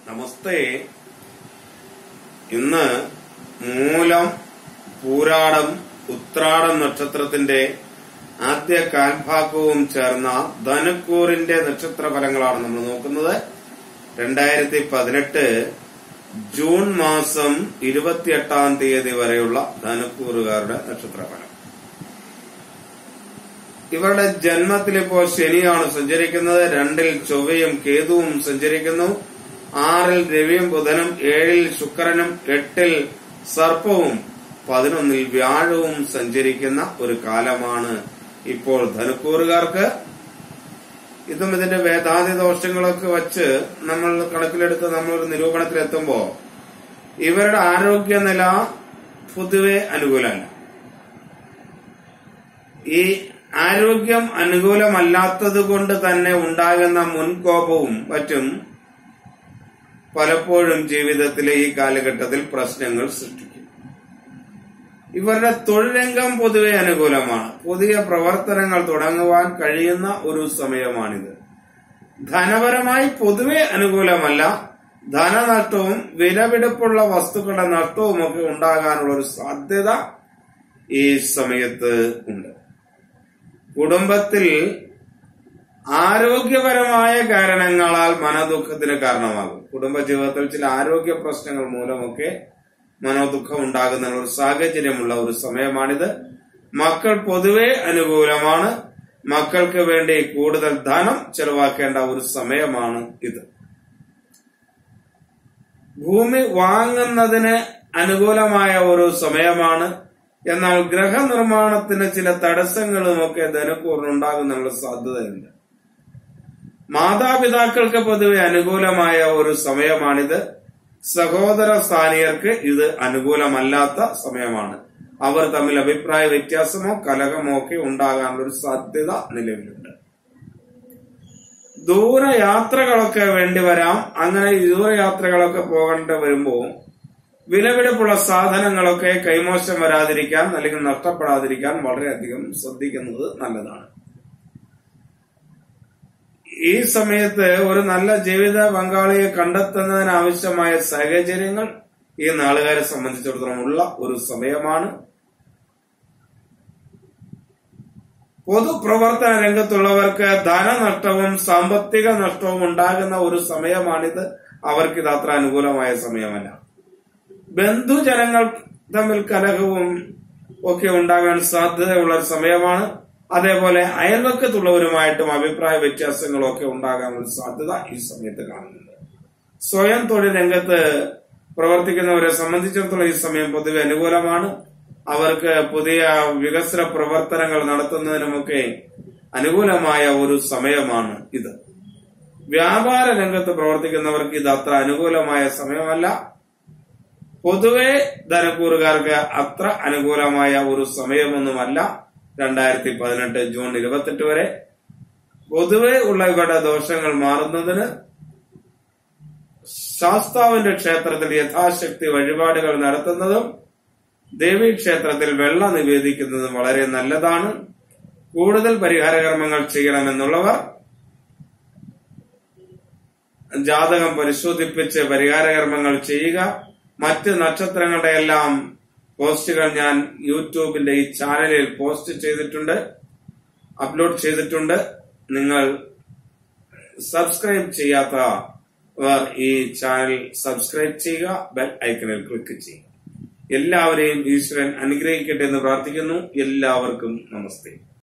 നമസ്തേ ഇന്ന് മൂലം പൂരാടം ഉത്രാടം നക്ഷത്രത്തിന്റെ ആദ്യ കാൽഭാഗവും ചേർന്ന ധനുക്കൂറിന്റെ നക്ഷത്ര ഫലങ്ങളാണ് നമ്മൾ നോക്കുന്നത് രണ്ടായിരത്തി പതിനെട്ട് ജൂൺ മാസം ഇരുപത്തിയെട്ടാം തീയതി വരെയുള്ള ധനുക്കൂറുകാരുടെ നക്ഷത്രഫലം ഇവരുടെ ജന്മത്തിൽ ഇപ്പോൾ ശനിയാണ് സഞ്ചരിക്കുന്നത് രണ്ടിൽ ചൊവ്വയും കേതുവും സഞ്ചരിക്കുന്നു ആറിൽ രവിയും ബുധനും ഏഴിൽ ശുക്രനും എട്ടിൽ സർപ്പവും പതിനൊന്നിൽ വ്യാഴവും സഞ്ചരിക്കുന്ന ഒരു കാലമാണ് ഇപ്പോൾ ധനുക്കൂറുകാർക്ക് ഇതും ഇതിന്റെ വേദാതി ദോഷങ്ങളൊക്കെ വച്ച് നമ്മൾ കണക്കിലെടുത്ത് നമ്മൾ ഒരു നിരൂപണത്തിലെത്തുമ്പോ ഇവരുടെ ആരോഗ്യനില പൊതുവെ അനുകൂലമല്ല ഈ ആരോഗ്യം അനുകൂലമല്ലാത്തത് കൊണ്ട് തന്നെ ഉണ്ടാകുന്ന മുൻകോപവും മറ്റും പലപ്പോഴും ജീവിതത്തിലെ ഈ കാലഘട്ടത്തിൽ പ്രശ്നങ്ങൾ സൃഷ്ടിക്കും ഇവരുടെ തൊഴിൽ രംഗം പൊതുവെ അനുകൂലമാണ് പുതിയ പ്രവർത്തനങ്ങൾ തുടങ്ങുവാൻ കഴിയുന്ന ഒരു സമയമാണിത് ധനപരമായി പൊതുവെ അനുകൂലമല്ല ധനനഷ്ടവും വിലപിടിപ്പുള്ള വസ്തുക്കളുടെ നഷ്ടവും ഒക്കെ ഉണ്ടാകാനുള്ള ഒരു സാധ്യത ഈ സമയത്ത് ഉണ്ട് കുടുംബത്തിൽ ആരോഗ്യപരമായ കാരണങ്ങളാൽ മനോദുഃഖത്തിന് കാരണമാകും കുടുംബജീവിതത്തിൽ ചില ആരോഗ്യ പ്രശ്നങ്ങൾ മൂലമൊക്കെ മനോദുഃഖം ഉണ്ടാകുന്ന ഒരു സാഹചര്യമുള്ള ഒരു സമയമാണിത് മക്കൾ പൊതുവെ അനുകൂലമാണ് മക്കൾക്ക് വേണ്ടി കൂടുതൽ ധനം ചെലവാക്കേണ്ട ഒരു സമയമാണ് ഇത് ഭൂമി വാങ്ങുന്നതിന് അനുകൂലമായ ഒരു സമയമാണ് എന്നാൽ ഗ്രഹനിർമ്മാണത്തിന് ചില തടസ്സങ്ങളുമൊക്കെ ധനക്കൂറിനുണ്ടാകുന്നുള്ള സാധ്യതയുണ്ട് മാതാപിതാക്കൾക്ക് പൊതുവെ അനുകൂലമായ ഒരു സമയമാണിത് സഹോദര സ്ഥാനീയർക്ക് ഇത് അനുകൂലമല്ലാത്ത സമയമാണ് അവർ തമ്മിൽ അഭിപ്രായ വ്യത്യാസമോ കലഹമോ ഒക്കെ ഉണ്ടാകാനുള്ള ഒരു സാധ്യത നിലവിലുണ്ട് ദൂരയാത്രകളൊക്കെ വേണ്ടി വരാം അങ്ങനെ ദൂരയാത്രകളൊക്കെ പോകേണ്ടി വരുമ്പോൾ വിലപിടിപ്പുള്ള സാധനങ്ങളൊക്കെ കൈമോശം വരാതിരിക്കാൻ അല്ലെങ്കിൽ നഷ്ടപ്പെടാതിരിക്കാൻ വളരെയധികം ശ്രദ്ധിക്കുന്നത് നല്ലതാണ് ഈ സമയത്ത് ഒരു നല്ല ജീവിത പങ്കാളിയെ കണ്ടെത്തുന്നതിന് ആവശ്യമായ സാഹചര്യങ്ങൾ ഈ നാളുകാരെ സംബന്ധിച്ചിടത്തോളം ഉള്ള ഒരു സമയമാണ് പൊതുപ്രവർത്തന രംഗത്തുള്ളവർക്ക് ധനനഷ്ടവും സാമ്പത്തിക നഷ്ടവും ഉണ്ടാകുന്ന ഒരു സമയമാണിത് അവർക്ക് ഇത് അത്ര അനുകൂലമായ സമയമല്ല ബന്ധുജനങ്ങൾ തമ്മിൽ കലഹവും ഒക്കെ ഉണ്ടാകാൻ സാധ്യതയുള്ള ഒരു സമയമാണ് അതേപോലെ അയൽവക്കത്തുള്ളവരുമായിട്ടും അഭിപ്രായ വ്യത്യാസങ്ങളൊക്കെ ഉണ്ടാകാനുള്ള സാധ്യത ഈ സമയത്ത് കാണുന്നുണ്ട് സ്വയം തൊഴിൽ രംഗത്ത് പ്രവർത്തിക്കുന്നവരെ സംബന്ധിച്ചിടത്തോളം ഈ സമയം പൊതുവെ അനുകൂലമാണ് അവർക്ക് പുതിയ വികസന പ്രവർത്തനങ്ങൾ നടത്തുന്നതിനുമൊക്കെ അനുകൂലമായ ഒരു സമയമാണ് ഇത് വ്യാപാര രംഗത്ത് പ്രവർത്തിക്കുന്നവർക്ക് ഇത് അത്ര അനുകൂലമായ സമയമല്ല പൊതുവെ ധനക്കൂറുകാർക്ക് അത്ര അനുകൂലമായ ഒരു സമയമൊന്നുമല്ല രണ്ടായിരത്തി പതിനെട്ട് ജൂൺ ഇരുപത്തെട്ട് വരെ പൊതുവെ ഉള്ള ഇവരുടെ ദോഷങ്ങൾ മാറുന്നതിന് ശാസ്താവിന്റെ ക്ഷേത്രത്തിൽ യഥാശക്തി വഴിപാടുകൾ നടത്തുന്നതും ദേവീക്ഷേത്രത്തിൽ വെള്ളം നിവേദിക്കുന്നതും വളരെ നല്ലതാണ് കൂടുതൽ പരിഹാരകർമ്മങ്ങൾ ചെയ്യണമെന്നുള്ളവർ ജാതകം പരിശോധിപ്പിച്ച് പരിഹാരകർമ്മങ്ങൾ ചെയ്യുക മറ്റ് നക്ഷത്രങ്ങളുടെ എല്ലാം പോസ്റ്റുകൾ ഞാൻ യൂട്യൂബിന്റെ ഈ ചാനലിൽ പോസ്റ്റ് ചെയ്തിട്ടുണ്ട് അപ്ലോഡ് ചെയ്തിട്ടുണ്ട് നിങ്ങൾ സബ്സ്ക്രൈബ് ചെയ്യാത്തവർ ഈ ചാനൽ സബ്സ്ക്രൈബ് ചെയ്യുക ബെൽ ഐക്കണിൽ ക്ലിക്ക് ചെയ്യുക എല്ലാവരെയും ഈശ്വരൻ അനുഗ്രഹിക്കട്ടെ എന്ന് പ്രാർത്ഥിക്കുന്നു എല്ലാവർക്കും നമസ്തേ